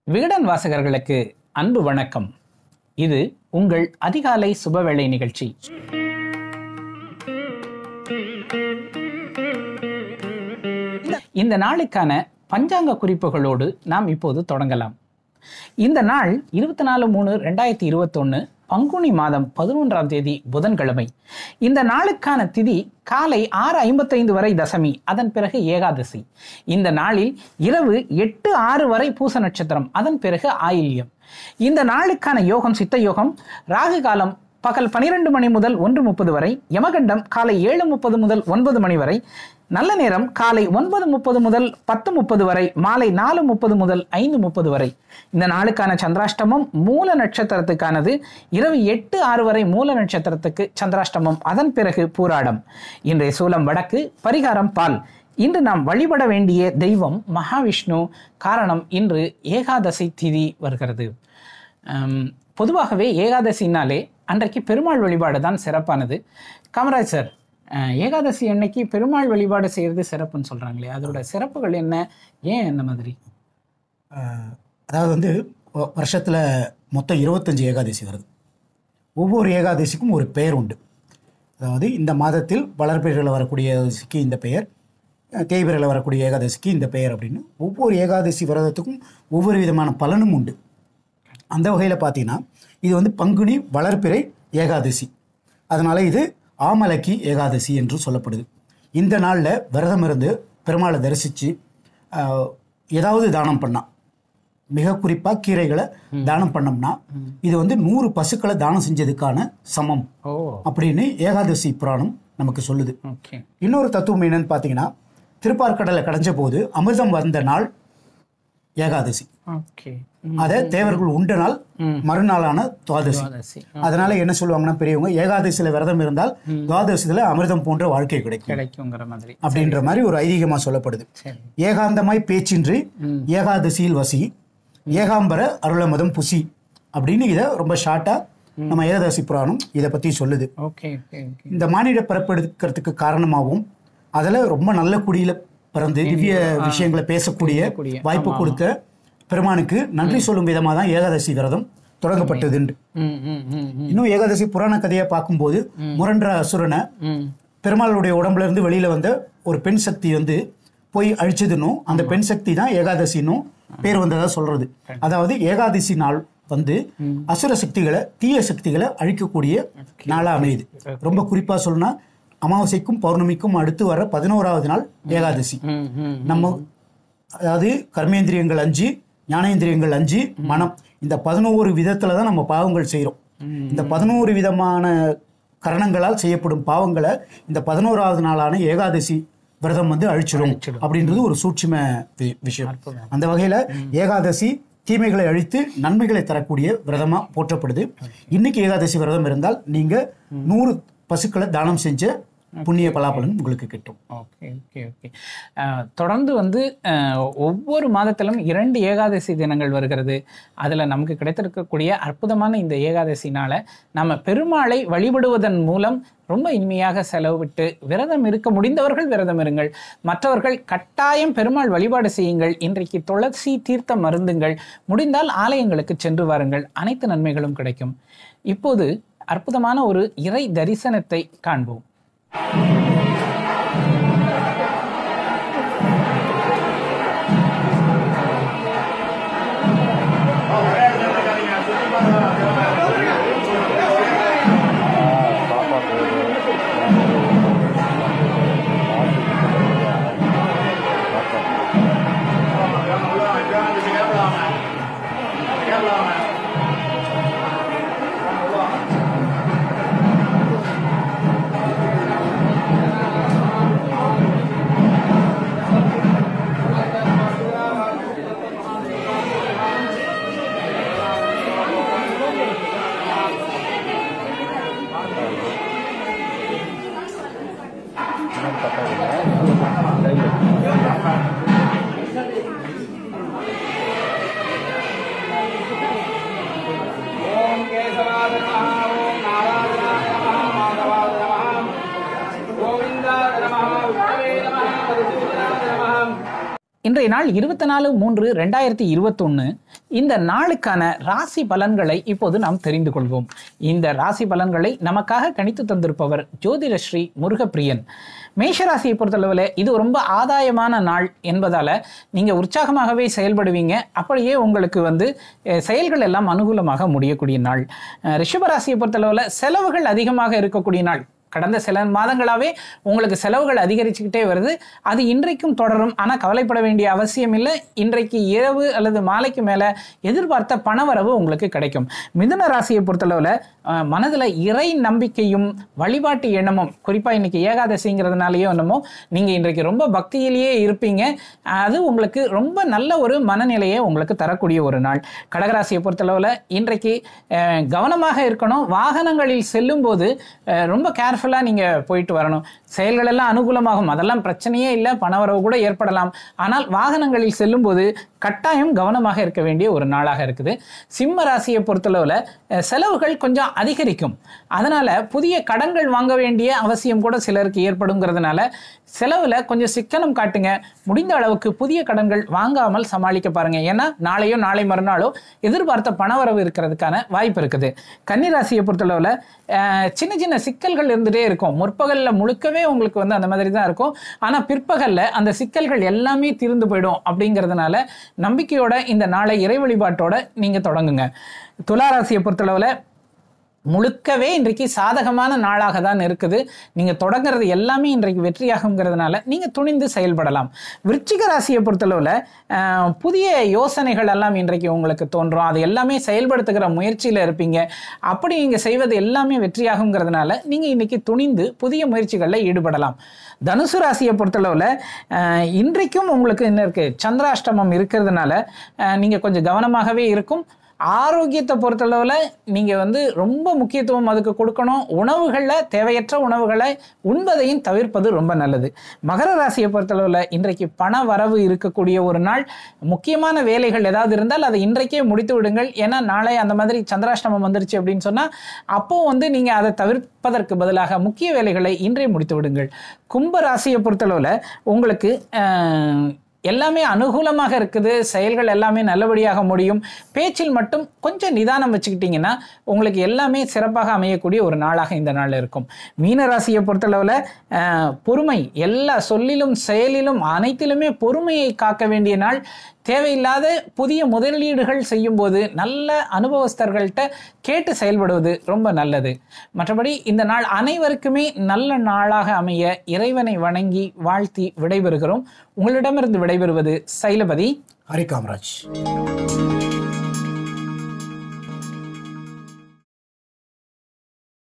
விகடன் வாசகர்களுக்கு அன்பு வணக்கம் இது உங்கள் அதிகாலை சுபவேளை நிகழ்ச்சி இந்த நாளுக்கான பஞ்சாங்க குறிப்புகளோடு நாம் இப்போது தொடங்கலாம் இந்த நாள் இருபத்தி நாலு மூணு ரெண்டாயிரத்தி இருபத்தொன்னு பங்குனி மாதம் பதினொன்றாம் தேதி புதன்கிழமை இந்த நாளுக்கான திதி காலை ஆறு ஐம்பத்தைந்து வரை தசமி அதன் பிறகு ஏகாதசி இந்த நாளில் இரவு எட்டு ஆறு வரை பூச நட்சத்திரம் அதன் பிறகு ஆயில்யம் இந்த நாளுக்கான யோகம் சித்த யோகம் ராகு காலம் பகல் பனிரெண்டு மணி முதல் ஒன்று முப்பது வரை யமகண்டம் காலை ஏழு முப்பது முதல் ஒன்பது மணி வரை நல்ல நேரம் காலை ஒன்பது முப்பது முதல் பத்து முப்பது வரை மாலை நாலு முப்பது முதல் ஐந்து முப்பது வரை இந்த நாளுக்கான சந்திராஷ்டமம் மூல நட்சத்திரத்துக்கானது இரவு எட்டு ஆறு வரை மூல நட்சத்திரத்துக்கு சந்திராஷ்டமம் அதன் பிறகு பூராடம் இன்றைய சூலம் வடக்கு பரிகாரம் பால் இன்று நாம் வழிபட வேண்டிய தெய்வம் மகாவிஷ்ணு காரணம் இன்று ஏகாதசி திதி வருகிறது ஆம், பொதுவாகவே ஏகாதசினாலே அன்றைக்கு பெருமாள் வழிபாடு தான் சிறப்பானது காமராஜ் சார் அஹ், ஏகாதசி அன்னைக்கு பெருமாள் வழிபாடு செய்யறது சிறப்புன்னு சொல்றாங்களே அதோட சிறப்புகள் என்ன ஏன் அந்த மாதிரி ஆஹ் அதாவது வந்து வ- வருஷத்துல மொத்தம் இருபத்தஞ்சு ஏகாதசி வருது ஒவ்வொரு ஏகாதசிக்கும் ஒரு பெயர் உண்டு அதாவது இந்த மாதத்தில் வளர்பிறையில் வரக்கூடிய ஏகாதசிக்கு இந்த பெயர் அஹ் தேய்பிறையில் வரக்கூடிய ஏகாதசிக்கு இந்த பெயர் அப்படின்னு ஒவ்வொரு ஏகாதசி விரதத்துக்கும் ஒவ்வொரு விதமான பலனும் உண்டு அந்த வகையில் பார்த்தீங்கன்னா இது வந்து பங்குனி வளர்பிறை ஏகாதசி அதனால் இது ஆமலக்கி ஏகாதசி என்று சொல்லப்படுது இந்த நாளில் விரதம் இருந்து பெருமாளை தரிசித்து ஏதாவது தானம் பண்ணால் மிக குறிப்பாக கீரைகளை தானம் பண்ணோம்னா இது வந்து நூறு பசுக்களை தானம் செஞ்சதுக்கான சமம் ஓ அப்படின்னு ஏகாதசி புராணம் நமக்கு சொல்லுது ஓகே இன்னொரு தத்துவம் என்னன்னு பார்த்தீங்கன்னா திருப்பார்கடலை கடைஞ்ச போது அமிர்தம் வந்த நாள் ஏகாதசி ஓகே அதை தேவர்கள் உண்ட நாள் மறுநாளான துவாதசி ஏகாதசி அதனால என்ன சொல்லுவாங்கன்னா பெரியவங்க ஏகாதசியில விரதம் இருந்தால் துவாதசியில அமிர்தம் போன்ற வாழ்க்கை கிடைக்கும் கிடைக்குங்கிற மாதிரி அப்படின்ற மாதிரி ஒரு ஐதீகமா சொல்லப்படுது சரி ஏகாந்தமாய் பேச்சின்றி ஏகாதசியில் வசி ஏகாம்பர அருளமதம் புசி அப்படின்னு இதை ரொம்ப ஷார்ட்டா நம்ம ஏகாதசி புராணம் இதை பத்தி சொல்லுது ஓகே ஓகே ஓகே இந்த மானிட பிறப்பெடுக்கிறதுக்கு காரணமாகவும் அதில் ரொம்ப நல்ல குடியில பிறந்து திவ்ய விஷயங்களை பேசக்கூடிய பேசக்கூடிய, வாய்ப்பு கொடுத்த பெருமானுக்கு நன்றி சொல்லும் விதமாக தான் ஏகாதசி விரதம் தொடங்கப்பட்டதுண்டு ம் ம் ம் ம் இன்னும் ஏகாதசி புராண கதையை பார்க்கும்போது முரண்ற அசுரனை ம் பெருமாளுடைய உடம்புல இருந்து வெளியில வந்த ஒரு பெண் சக்தி வந்து போய் அழிச்சதுன்னும் அந்த பெண் சக்தி தான் ஏகாதசின்னும் பேர் வந்ததா சொல்றது அதாவது ஏகாதசி நாள் வந்து அசுர சக்திகளை தீய சக்திகளை அழிக்கக்கூடிய நாளா அமையுது ரொம்ப குறிப்பா சொல்லணும்னா அமாவாசைக்கும் பௌர்ணமிக்கும் அடுத்து வர பதினோராவது நாள் ஏகாதசி ம் ம் நம்ம அதாவது கர்மேந்திரியங்கள் அஞ்சு ஞானேந்திரியங்கள் அஞ்சு மனம் இந்த பதினோரு விதத்துல தான் நம்ம பாவங்கள் செய்கிறோம் இந்த பதினோரு விதமான கரணங்களால் செய்யப்படும் பாவங்களை இந்த பதினோராவது நாளான ஏகாதசி விரதம் வந்து அழிச்சிடும் அப்படின்றது ஒரு சூட்சும வி- விஷயம் அந்த வகையில ஏகாதசி தீமைகளை அழித்து நன்மைகளை தரக்கூடிய விரதமா போற்றப்படுது இன்னைக்கு ஏகாதசி விரதம் இருந்தால் நீங்க நூறு பசுக்களை தானம் செஞ்ச புண்ணிய பலாபலன் உங்களுக்கு கிட்டும் ஓகே ஓகே ஓகே அஹ், தொடர்ந்து வந்து அஹ், ஒவ்வொரு மாதத்திலும் இரண்டு ஏகாதசி தினங்கள் வருகிறது அதில் நமக்கு கிடைத்திருக்கக்கூடிய அற்புதமான இந்த ஏகாதசினால நம்ம பெருமாளை வழிபடுவதன் மூலம் ரொம்ப இனிமையாக செலவிட்டு விரதம் இருக்க முடிந்தவர்கள் விரதம் இருங்கள் மற்றவர்கள் கட்டாயம் பெருமாள் வழிபாடு செய்யுங்கள் இன்றைக்கு துளசி தீர்த்தம் மருந்துங்கள் முடிந்தால் ஆலயங்களுக்கு சென்று வாருங்கள் அனைத்து நன்மைகளும் கிடைக்கும் இப்போது அற்புதமான ஒரு இறை தரிசனத்தை காண்போம் ஓம் கேசவாய நமः ஓம் நாராயணாய நமः மாதவாய நமः கோவிந்தாய நமः விஷ்ணவே நமः மதுசூதனாய நமः இன்றைய நாள் இருபத்தி நாலு மூன்று ரெண்டாயிரத்தி இருபத்தொன்று இந்த நாளுக்கான ராசி பலன்களை இப்போது நாம் தெரிந்து கொள்வோம் இந்த ராசி பலன்களை நமக்காக கணித்து தந்திருப்பவர் ஜோதிட ஸ்ரீ முருகப்பிரியன் மேஷராசியை பொறுத்தளவில் இது ரொம்ப ஆதாயமான நாள் என்பதால நீங்க உற்சாகமாகவே செயல்படுவீங்க அப்படியே உங்களுக்கு வந்து அஹ், செயல்கள் எல்லாம் அனுகூலமாக முடியக்கூடிய நாள் அஹ், ரிஷபராசியை பொறுத்தளவில் செலவுகள் அதிகமாக இருக்கக்கூடிய நாள் கடந்த சில மாதங்களாவே உங்களுக்கு செலவுகள் அதிகரிச்சுக்கிட்டே வருது அது இன்றைக்கும் தொடரும் ஆனால் கவலைப்பட வேண்டிய அவசியம் இல்லை இன்றைக்கு இரவு அல்லது மாலைக்கு மேலே எதிர்பார்த்த பணவரவு உங்களுக்கு கிடைக்கும் மிதுன ராசியை பொறுத்தளவில் மனதில் இறை நம்பிக்கையும் வழிபாட்டு எண்ணமும் குறிப்பாக இன்னைக்கு ஏகாதசிங்கிறதுனாலயோ என்னமோ நீங்கள் இன்றைக்கு ரொம்ப பக்தியிலேயே இருப்பீங்க அது உங்களுக்கு ரொம்ப நல்ல ஒரு மனநிலையை உங்களுக்கு தரக்கூடிய ஒரு நாள் கடகராசியை பொறுத்தளவில் இன்றைக்கு அஹ், கவனமாக இருக்கணும் வாகனங்களில் செல்லும்போது அஹ், ரொம்ப கேர்ஃபுல்லாக நீங்கள் போயிட்டு வரணும் செயல்கள் எல்லாம் அனுகூலமாகும் அதெல்லாம் பிரச்சனையே இல்லை பணவரவு கூட ஏற்படலாம் ஆனால் வாகனங்களில் செல்லும்போது கட்டாயம் கவனமாக இருக்க வேண்டிய ஒரு நாளாக இருக்குது சிம்ம ராசியை பொறுத்தளவில் அஹ், செலவுகள் கொஞ்சம் அதிகரிக்கும் அதனால புதிய கடன்கள் வாங்க வேண்டிய அவசியம் கூட சிலருக்கு ஏற்படுங்கிறதுனால செலவில் கொஞ்சம் சிக்கனம் காட்டுங்க முடிந்த அளவுக்கு புதிய கடன்கள் வாங்காமல் சமாளிக்க பாருங்க ஏன்னா நாளையோ நாளை மறுநாளோ எதிர்பார்த்த பணவரவு இருக்கிறதுக்கான வாய்ப்பு இருக்குது கன்னிராசியை பொறுத்தளவில் அஹ், சின்ன சின்ன சிக்கல்கள் இருந்துகிட்டே இருக்கும் முற்பகலில் முழுக்கவே உங்களுக்கு வந்து அந்த மாதிரி தான் இருக்கும் ஆனால் பிற்பகலில் அந்த சிக்கல்கள் எல்லாமே தீர்ந்து போயிடும் அப்படிங்கிறதுனால நம்பிக்கையோட இந்த நாளை இறை வழிபாட்டோட நீங்கள் தொடங்குங்க துளாராசியை பொறுத்தளவில் முழுக்கவே இன்றைக்கு சாதகமான நாளாக தான் இருக்குது நீங்கள் தொடங்குறது எல்லாமே இன்றைக்கு வெற்றியாகுங்கிறதுனால நீங்கள் துணிந்து செயல்படலாம் விருச்சிக ராசியை பொறுத்தளவில் அஹ், புதிய யோசனைகள் எல்லாம் இன்றைக்கு உங்களுக்கு தோன்றும் அது எல்லாமே செயல்படுத்துகிற முயற்சியில் இருப்பீங்க அப்படி நீங்கள் செய்வது எல்லாமே வெற்றியாகுங்கிறதுனால நீங்கள் இன்னைக்கு துணிந்து புதிய முயற்சிகளில் ஈடுபடலாம் தனுசு ராசியை பொறுத்தளவில் அஹ், இன்றைக்கும் உங்களுக்கு என்ன இருக்குது சந்திராஷ்டமம் இருக்கிறதுனால நீங்கள் கொஞ்சம் கவனமாகவே இருக்கும் ஆரோக்கியத்தை பொறுத்தளவில் நீங்கள் வந்து ரொம்ப முக்கியத்துவம் அதுக்கு கொடுக்கணும் உணவுகளில் தேவையற்ற உணவுகளை உண்பதையும் தவிர்ப்பது ரொம்ப நல்லது மகர ராசியை பொறுத்தளவில் இன்றைக்கு பண வரவு இருக்கக்கூடிய ஒரு நாள் முக்கியமான வேலைகள் ஏதாவது இருந்தால் அதை இன்றைக்கே முடித்து விடுங்கள் ஏன்னா நாளை அந்த மாதிரி சந்திராஷ்டமம் வந்துருச்சு அப்படின்னு சொன்னால் அப்போ வந்து நீங்கள் அதை தவிர்ப்பதற்கு பதிலாக முக்கிய வேலைகளை இன்றே முடித்து விடுங்கள் கும்ப ராசியை பொறுத்தளவில் உங்களுக்கு அஹ், எல்லாமே அனுகூலமாக இருக்குது செயல்கள் எல்லாமே நல்லபடியாக முடியும் பேச்சில் மட்டும் கொஞ்சம் நிதானம் வச்சுக்கிட்டிங்கன்னா உங்களுக்கு எல்லாமே சிறப்பாக அமையக்கூடிய ஒரு நாளாக இந்த நாள் இருக்கும் மீன ராசியை பொறுத்தளவில் அஹ், பொறுமை எல்லா சொல்லிலும் செயலிலும் அனைத்திலுமே பொறுமையை காக்க வேண்டிய நாள் தேவையில்லாத புதிய முதலீடுகள் செய்யும்போது நல்ல அனுபவஸ்தர்கள்ட்ட கேட்டு செயல்படுவது ரொம்ப நல்லது மற்றபடி இந்த நாள் அனைவருக்குமே நல்ல நாளாக அமைய இறைவனை வணங்கி வாழ்த்தி விடைபெறுகிறோம் உங்களிடமிருந்து விடைபெறுவது சைலபதி ஹரி காமராஜ்